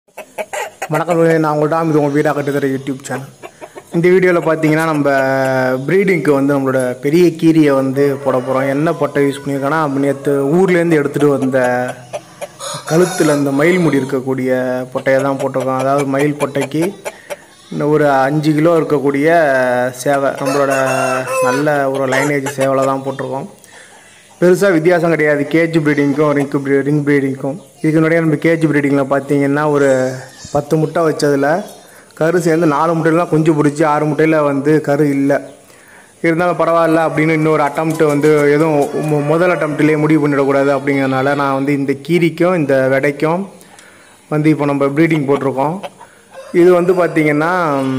வணக்கம் உறவுகளே, நான் உங்கள்ட்ட இது உங்கள் வீடாக கட்டுத்தர யூடியூப் சேனல் இந்த வீடியோவில் பார்த்தீங்கன்னா நம்ம ப்ரீடிங்க்கு வந்து நம்மளோட பெரிய கீரியை வந்து போட போகிறோம் என்ன பொட்டை யூஸ் பண்ணியிருக்கோன்னா நேற்று ஊர்லேருந்து எடுத்துகிட்டு வந்த கழுத்தில் அந்த மயில் முடி இருக்கக்கூடிய பொட்டையை தான் போட்டிருக்கோம் அதாவது மயில் பொட்டைக்கு இன்னும் ஒரு அஞ்சு கிலோ இருக்கக்கூடிய சேவை நம்மளோட நல்ல ஒரு லைனேஜ் சேவலை தான் போட்டிருக்கோம் பெருசாக வித்தியாசம் கிடையாது கேஜ் ப்ரீடிங்க்கும் ரிங்க் ப்ரீ ரிங் ப்ரீடிங்க்கும் இதுக்கு முன்னாடியே நம்ம கேஜ் ப்ரீடிங்கில் பார்த்தீங்கன்னா ஒரு பத்து முட்டை வச்சதில் கரு சேர்ந்து நாலு முட்டையிலாம் குஞ்சு பிடிச்சி ஆறு முட்டையில் வந்து கரு இல்லை இருந்தாலும் பரவாயில்ல அப்படின்னு இன்னொரு அட்டம்ப்ட் வந்து எதுவும் மு- முதல் அட்டம்ப்ட்லேயே முடிவு பண்ணிடக்கூடாது அப்படிங்கிறனால நான் வந்து இந்த கீரிக்கும் இந்த விடைக்கும் வந்து இப்போ நம்ம ப்ரீடிங் போட்டிருக்கோம் இது வந்து பார்த்திங்கன்னா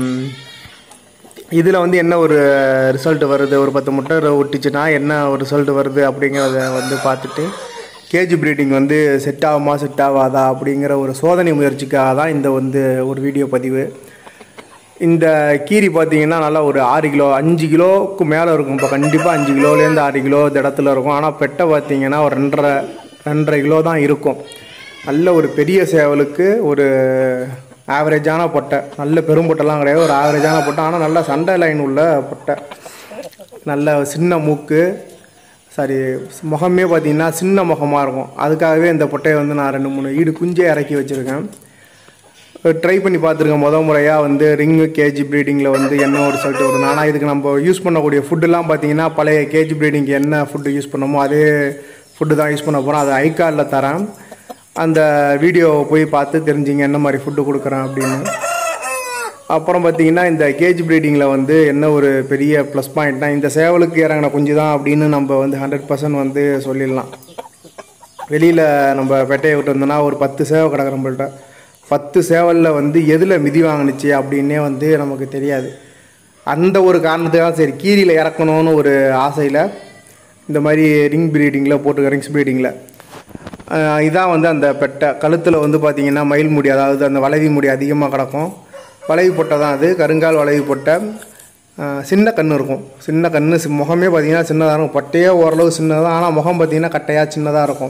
இதில் வந்து என்ன ஒரு ரிசல்ட் வருது ஒரு பத்து முட்டை ஒட்டிச்சுன்னா என்ன ஒரு ரிசல்ட் வருது அப்படிங்கிறத வந்து பார்த்துட்டு கேஜி ப்ரீடிங் வந்து செட் ஆகுமா செட் ஆகாதா அப்படிங்கிற ஒரு சோதனை முயற்சிக்காக தான் இந்த வந்து ஒரு வீடியோ பதிவு இந்த கீரி பார்த்தீங்கன்னா நல்லா ஒரு ஆறு கிலோ அஞ்சு கிலோவுக்கு மேலே இருக்கும் இப்போ கண்டிப்பாக அஞ்சு கிலோலேருந்து ஆறு கிலோ இந்த இடத்துல இருக்கும் ஆனால் பெட்டை பார்த்தீங்கன்னா ஒரு ரெண்டரை ரெண்டரை கிலோ தான் இருக்கும் நல்ல ஒரு பெரிய சேவலுக்கு ஒரு ஆவரேஜான பொட்டை நல்ல பெரும்பொட்டைலாம் கிடையாது ஒரு ஆவரேஜான பொட்டை ஆனால் நல்ல சண்டை லைன் உள்ள பொட்டை நல்ல சின்ன மூக்கு சாரி முகமே பார்த்தீங்கன்னா சின்ன முகமாக இருக்கும் அதுக்காகவே இந்த பொட்டையை வந்து நான் ரெண்டு மூணு ஈடு குஞ்சே இறக்கி வச்சுருக்கேன் ட்ரை பண்ணி பார்த்துருக்கேன் முத முறையாக வந்து ரிங்கு கேஜி ப்ரீடிங்கில் வந்து என்ன ஒரு ரிசல்ட் வரும் ஆனால் இதுக்கு நம்ம யூஸ் பண்ணக்கூடிய ஃபுட்டுலாம் பார்த்தீங்கன்னா பழைய கேஜி ப்ரீடிங்க்கு என்ன ஃபுட்டு யூஸ் பண்ணமோ அதே ஃபுட்டு தான் யூஸ் பண்ண போகிறோம் அது ஐ கார்டில் தரேன் அந்த வீடியோவை போய் பார்த்து தெரிஞ்சுங்க என்ன மாதிரி ஃபுட்டு கொடுக்குறேன் அப்படின்னு அப்புறம் பார்த்தீங்கன்னா இந்த கேஜ் ப்ரீடிங்கில் வந்து என்ன ஒரு பெரிய ப்ளஸ் பாயிண்ட்னா இந்த சேவலுக்கு இறங்கின குஞ்சு தான் அப்படின்னு நம்ம வந்து ஹண்ட்ரட் பர்சன்ட் வந்து சொல்லிடலாம் வெளியில் நம்ம பெட்டையை விட்டு வந்தோம்னா ஒரு பத்து சேவை கிடக்கு நம்மள்ட்ட பத்து சேவலில் வந்து எதில் மிதி வாங்கினுச்சு அப்படின்னே வந்து நமக்கு தெரியாது அந்த ஒரு காரணத்துக்காக சரி கீரியில் இறக்கணும்னு ஒரு ஆசையில் இந்த மாதிரி ரிங் ப்ரீடிங்கில் போட்டுக்க ரிங்ஸ் ப்ரீடிங்கில் இதான் வந்து அந்த பெட்டை கழுத்தில் வந்து பார்த்திங்கன்னா மயில் முடி அதாவது அந்த வளைவி முடி அதிகமாக கிடக்கும் வளைவி பொட்டை தான் அது கருங்கால் வளைவி பொட்டை ஆஹ் சின்ன கண் இருக்கும் சின்ன கண் முகமே பார்த்திங்கன்னா சின்னதாக இருக்கும் பொட்டையே ஓரளவு சின்னதாக ஆனால் முகம் பார்த்திங்கன்னா கட்டையாக சின்னதாக இருக்கும்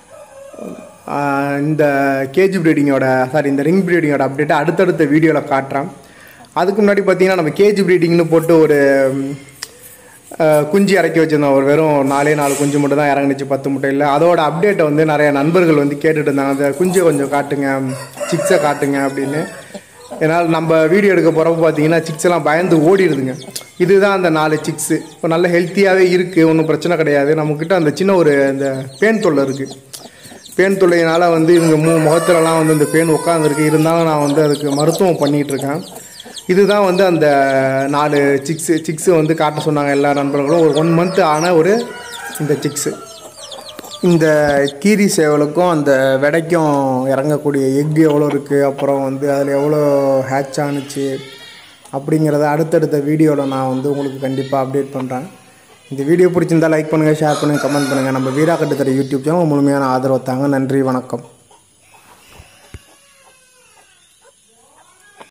ஆஹ் இந்த கேஜி ப்ரீடிங்கோட சாரி இந்த ரிங் ப்ரீடிங்கோட அப்டேட்டை அடுத்தடுத்த வீடியோவில் காட்டுறேன் அதுக்கு முன்னாடி பார்த்தீங்கன்னா நம்ம கேஜி ப்ரீடிங்னு போட்டு ஒரு ம், ஆஹ் குஞ்சு இறக்கி வச்சுருந்தோம் ஒரு வெறும் நாலே நாலு குஞ்சு மட்டும் தான் இறங்குனுச்சு பத்து முட்டையில் அதோட அப்டேட்டை வந்து நிறைய நண்பர்கள் வந்து கேட்டுட்டு இருந்தாங்க அந்த குஞ்சை கொஞ்சம் காட்டுங்க சிக்ஸை காட்டுங்க அப்படின்னு ஏன்னால் நம்ம வீடியோ எடுக்க போகிறப்ப பார்த்தீங்கன்னா சிக்ஸ் எல்லாம் பயந்து ஓடிடுதுங்க இதுதான் அந்த நாலு சிக்ஸு இப்போ நல்ல ஹெல்த்தியாகவே இருக்குது ஒன்றும் பிரச்சனை கிடையாது நம்மக்கிட்ட அந்த சின்ன ஒரு இந்த பேன் தொல்லை இருக்குது பேன் தொல்லையினால் வந்து இவங்க மு முகத்துலலாம் வந்து இந்த பேன் உட்காந்துருக்கு இருந்தாலும் நான் வந்து அதுக்கு மருத்துவம் பண்ணிகிட்டு இருக்கேன் இதுதான் வந்து அந்த நாலு சிக்ஸு சிக்ஸு வந்து காட்ட சொன்னாங்க எல்லா நண்பர்களும் ஒரு ஒன் மந்த் ஆன ஒரு இந்த சிக்ஸு இந்த கீரி சேவலுக்கும் அந்த விடைக்கும் இறங்கக்கூடிய எக் எவ்வளோ இருக்குது அப்புறம் வந்து அதில் எவ்வளோ ஹேட்ச் ஆணுச்சு அப்படிங்கிறத அடுத்தடுத்த வீடியோவில் நான் வந்து உங்களுக்கு கண்டிப்பாக அப்டேட் பண்ணுறேன் இந்த வீடியோ பிடிச்சிருந்தா லைக் பண்ணுங்கள் ஷேர் பண்ணுங்கள் கமெண்ட் பண்ணுங்கள் நம்ம வீரா கட்டுத்தர யூடியூப் சேனல் முழுமையான ஆதரவு தாங்க நன்றி வணக்கம்